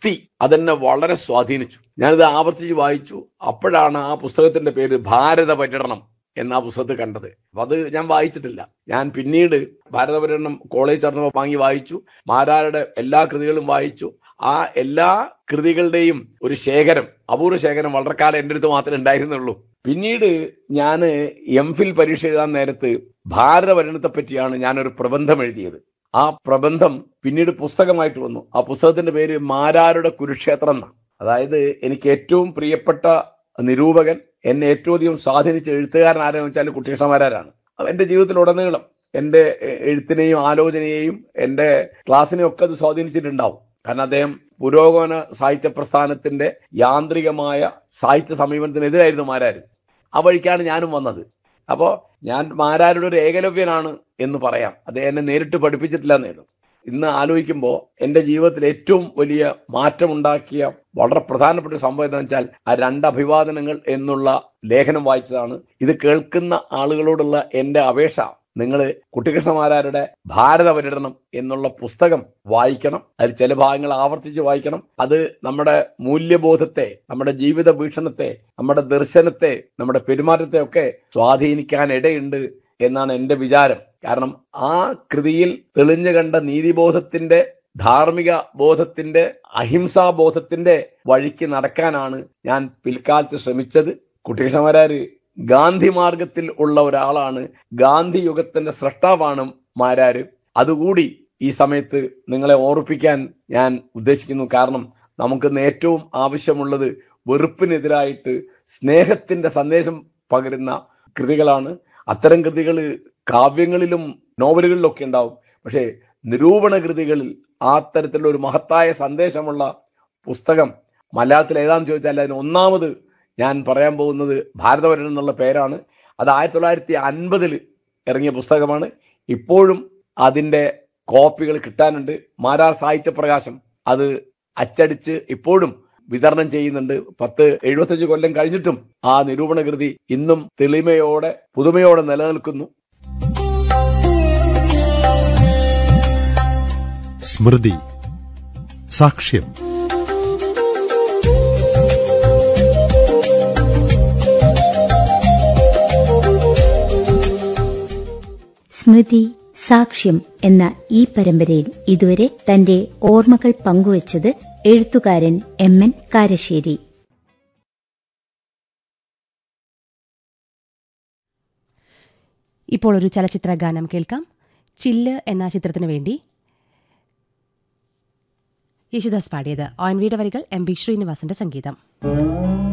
യുക്തി അതെന്നെ വളരെ സ്വാധീനിച്ചു ഞാനിത് ആവർത്തിച്ച് വായിച്ചു അപ്പോഴാണ് ആ പുസ്തകത്തിന്റെ പേര് ഭാരത പര്യടനം എന്ന ആ പുസ്തകത്തിൽ കണ്ടത് അപ്പൊ അത് ഞാൻ വായിച്ചിട്ടില്ല ഞാൻ പിന്നീട് ഭാരത പര്യടനം കോളേജ് ചേർന്നപ്പോൾ വാങ്ങി വായിച്ചു മാരാരുടെ എല്ലാ കൃതികളും വായിച്ചു ആ എല്ലാ കൃതികളുടെയും ഒരു ശേഖരം അപൂർവ ശേഖരം വളരെ കാലം എൻ്റെ അടുത്ത് മാത്രമേ ഉണ്ടായിരുന്നുള്ളൂ പിന്നീട് ഞാൻ എം ഫിൽ പരീക്ഷ എഴുതാൻ നേരത്ത് ഭാരത പര്യടനത്തെ പറ്റിയാണ് ഞാനൊരു പ്രബന്ധം എഴുതിയത് ആ പ്രബന്ധം പിന്നീട് പുസ്തകമായിട്ട് വന്നു ആ പുസ്തകത്തിന്റെ പേര് മാരാരുടെ കുരുക്ഷേത്രം എന്നാണ് അതായത് എനിക്ക് ഏറ്റവും പ്രിയപ്പെട്ട നിരൂപകൻ എന്നെ ഏറ്റവും അധികം സ്വാധീനിച്ച എഴുത്തുകാരൻ ആരെന്ന് വെച്ചാൽ കുട്ടികൃഷ്ണമാരാരാണ് അത് എൻ്റെ ജീവിതത്തിലുടനീളം എൻ്റെ എ- എഴുത്തിനെയും ആലോചനയെയും എൻ്റെ ക്ലാസ്സിനെയും ഒക്കെ അത് സ്വാധീനിച്ചിട്ടുണ്ടാവും കാരണം അദ്ദേഹം പുരോഗമന സാഹിത്യ പ്രസ്ഥാനത്തിന്റെ യാന്ത്രികമായ സാഹിത്യ സമീപനത്തിനെതിരായിരുന്നു മാരാര് ആ വഴിക്കാണ് ഞാനും വന്നത് അപ്പോ ഞാൻ മാരാരുടെ ഒരു ഏകലവ്യനാണ് എന്ന് പറയാം അദ്ദേഹം എന്നെ നേരിട്ട് പഠിപ്പിച്ചിട്ടില്ല എന്നേലും ഇന്ന് ആലോചിക്കുമ്പോൾ എൻ്റെ ജീവിതത്തിൽ ഏറ്റവും വലിയ മാറ്റമുണ്ടാക്കിയ വളരെ പ്രധാനപ്പെട്ട ഒരു സംഭവം എന്താണെന്ന് വെച്ചാൽ ആ രണ്ട് അഭിവാദനങ്ങൾ എന്നുള്ള ലേഖനം വായിച്ചതാണ് ഇത് കേൾക്കുന്ന ആളുകളോടുള്ള എൻ്റെ അപേക്ഷ നിങ്ങൾ കുട്ടികൃഷ്ണമാരാരുടെ ഭാരത പര്യടനം എന്നുള്ള പുസ്തകം വായിക്കണം അതിൽ ചില ഭാഗങ്ങൾ ആവർത്തിച്ച് വായിക്കണം അത് നമ്മുടെ മൂല്യബോധത്തെ നമ്മുടെ ജീവിത വീക്ഷണത്തെ നമ്മുടെ ദർശനത്തെ നമ്മുടെ പെരുമാറ്റത്തെ ഒക്കെ സ്വാധീനിക്കാൻ ഇടയുണ്ട് എന്നാണ് എൻ്റെ വിചാരം കാരണം ആ കൃതിയിൽ തെളിഞ്ഞു കണ്ട നീതിബോധത്തിന്റെ ധാർമ്മിക ബോധത്തിന്റെ അഹിംസാ ബോധത്തിന്റെ വഴിക്ക് നടക്കാനാണ് ഞാൻ പിൽക്കാലത്ത് ശ്രമിച്ചത് കുട്ടികൃഷ്ണമാരാര് ഗാന്ധി മാർഗത്തിൽ ഉള്ള ഒരാളാണ് ഗാന്ധി യുഗത്തിന്റെ സൃഷ്ടാവാണ് മാരാര് അതുകൂടി ഈ സമയത്ത് നിങ്ങളെ ഓർപ്പിക്കാൻ ഞാൻ ഉദ്ദേശിക്കുന്നു കാരണം നമുക്ക് ഇന്ന് ഏറ്റവും ആവശ്യമുള്ളത് വെറുപ്പിനെതിരായിട്ട് സ്നേഹത്തിന്റെ സന്ദേശം പകരുന്ന കൃതികളാണ് അത്തരം കൃതികൾ കാവ്യങ്ങളിലും നോവലുകളിലൊക്കെ ഉണ്ടാവും പക്ഷേ നിരൂപണ കൃതികളിൽ ആ തരത്തിലുള്ള ഒരു മഹത്തായ സന്ദേശമുള്ള പുസ്തകം മലയാളത്തിൽ ഏതാണെന്ന് ചോദിച്ചാൽ അതിന് ഒന്നാമത് ഞാൻ പറയാൻ പോകുന്നത് ഭാരതപര്യടനം എന്നുള്ള പേരാണ് അത് ആയിരത്തി തൊള്ളായിരത്തി അൻപതിൽ ഇറങ്ങിയ പുസ്തകമാണ് ഇപ്പോഴും അതിന്റെ കോപ്പികൾ കിട്ടാനുണ്ട് മാരാർ സാഹിത്യ പ്രകാശം അത് അച്ചടിച്ച് ഇപ്പോഴും വിതരണം ചെയ്യുന്നുണ്ട് പത്ത് എഴുപത്തഞ്ച് കൊല്ലം കഴിഞ്ഞിട്ടും ആ നിരൂപണ കൃതി ഇന്നും തെളിമയോടെ പുതുമയോടെ നിലനിൽക്കുന്നു സ്മൃതി സാക്ഷ്യം സ്മൃതി സാക്ഷ്യം എന്ന ഈ പരമ്പരയിൽ ഇതുവരെ തന്റെ ഓർമ്മകൾ പങ്കുവച്ചത് എഴുത്തുകാരൻ എം എൻ കാരശ്ശേരി ഇപ്പോൾ ഒരു ചലച്ചിത്ര ഗാനം കേൾക്കാം ചില്ല് എന്ന ചിത്രത്തിനു വേണ്ടി യേശുദാസ് പാടിയത് ഓൻവിയുടെ വരികൾ എം ബി ശ്രീനിവാസന്റെ സംഗീതം